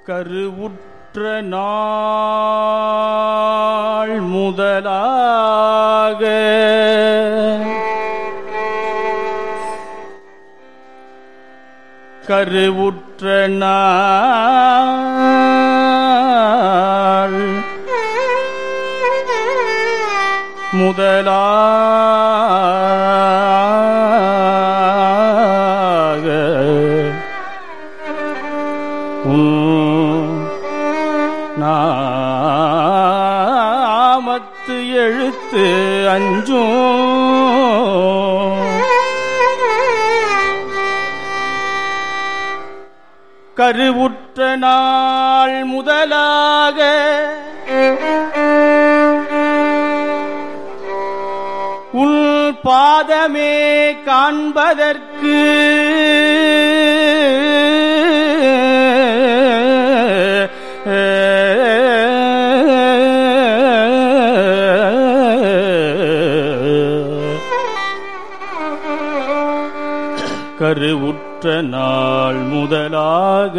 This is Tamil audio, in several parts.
கருவுற்ற நாள் முதலாக கருவுற்ற நாள் முதலாக உன் நாமத்து எழுத்து அஞ்சும் கருவுற்ற நாள் முதலாக உள் பாதமே காண்பதற்கு கருவுற்ற நாள் முதலாக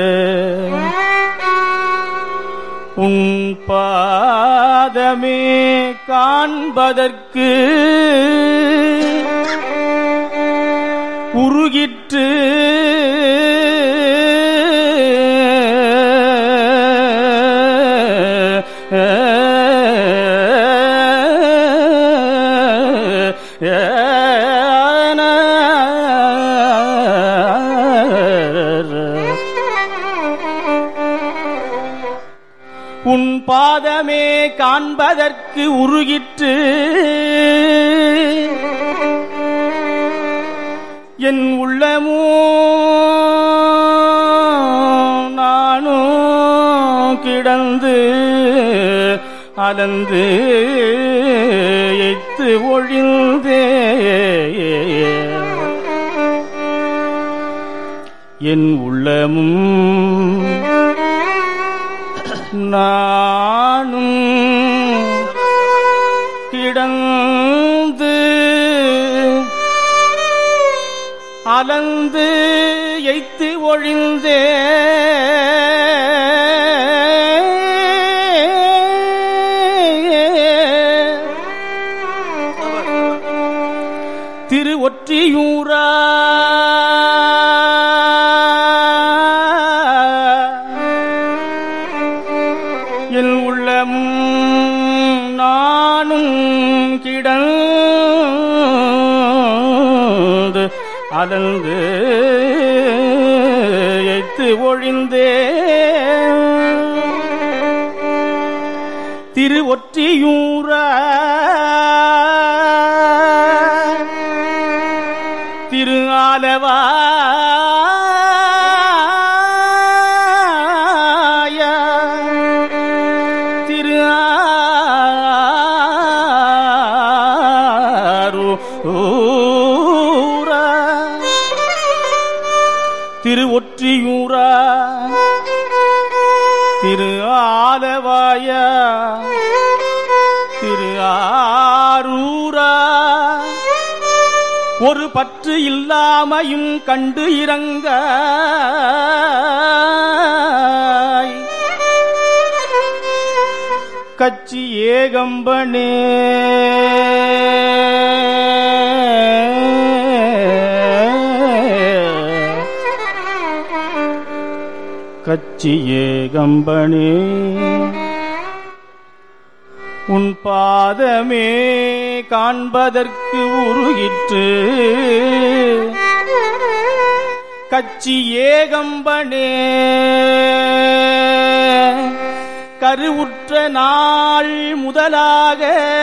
உன் பாதமே காண்பதற்கு உருகிற்று உன் பாதமே காண்பதற்கு உருகிற்று என் உள்ளமோ நானும் கிடந்து அலந்து எய்த்து ஒழிந்தே என் உள்ளமும் நானும் கிடந்து அலந்து எய்த்து ஒழிந்தே திரு ஒற்றியூரா என் உள்ளமும் நானும் கிடந்து அலந்து எய்த்து ஒழிந்தே திரு ஒற்றியூர திரு ஆலவாய திரு ஆரூரா திரு ஒற்றியூரா திரு ஆலவாய திரு ஆரூரா ஒரு பற்று இல்லாமையும் கண்டு இறங்க கச்சி ஏகம்பனே கச்சி ஏகம்பனே உன் பாதமே காண்பதற்கு உருகிற்று கச்சி ஏகம்பனே கருவுற்ற நாள் முதலாக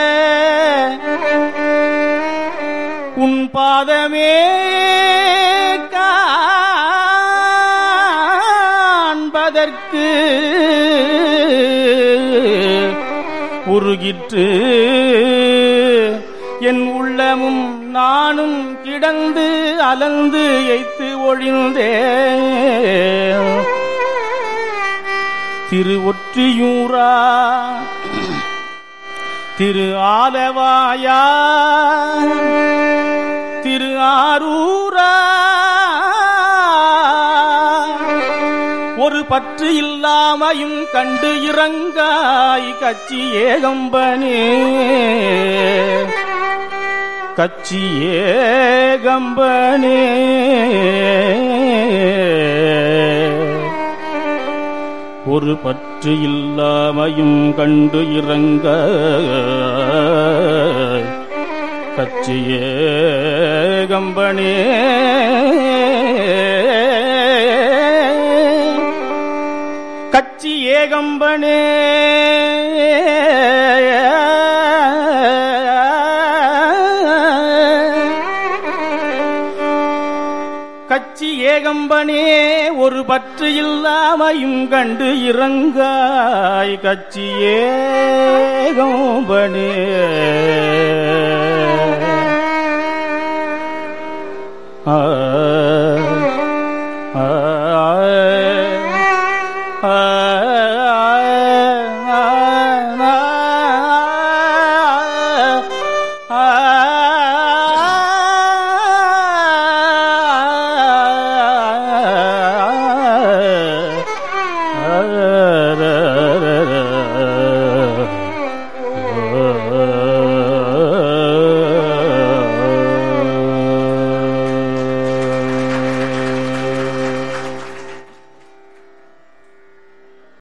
உன் பாதமே காண்பதற்கு உருகிற்று என் உள்ளமும் நானும் கிடந்து அலந்து எய்த்து ஒழிந்தே திரு ஒற்றியூரா திரு ஆலவாயா திரு ஆரூரா ஒரு பற்று இல்லாமையும் கண்டு இறங்காய் கச்சி ஏகம்பனே கச்சி ஏகம்பனே ஒரு பற்று இல்லாமையும் கண்டு இறங்க கச்சியே கம்பனே கச்சி ஏகம்பனே கச்சி ஏகம்பனே ஒரு பற்று இல்லாமையும் கண்டு இறங்காய் கச்சி ஏகம்பனே ஆ ஆ ஆ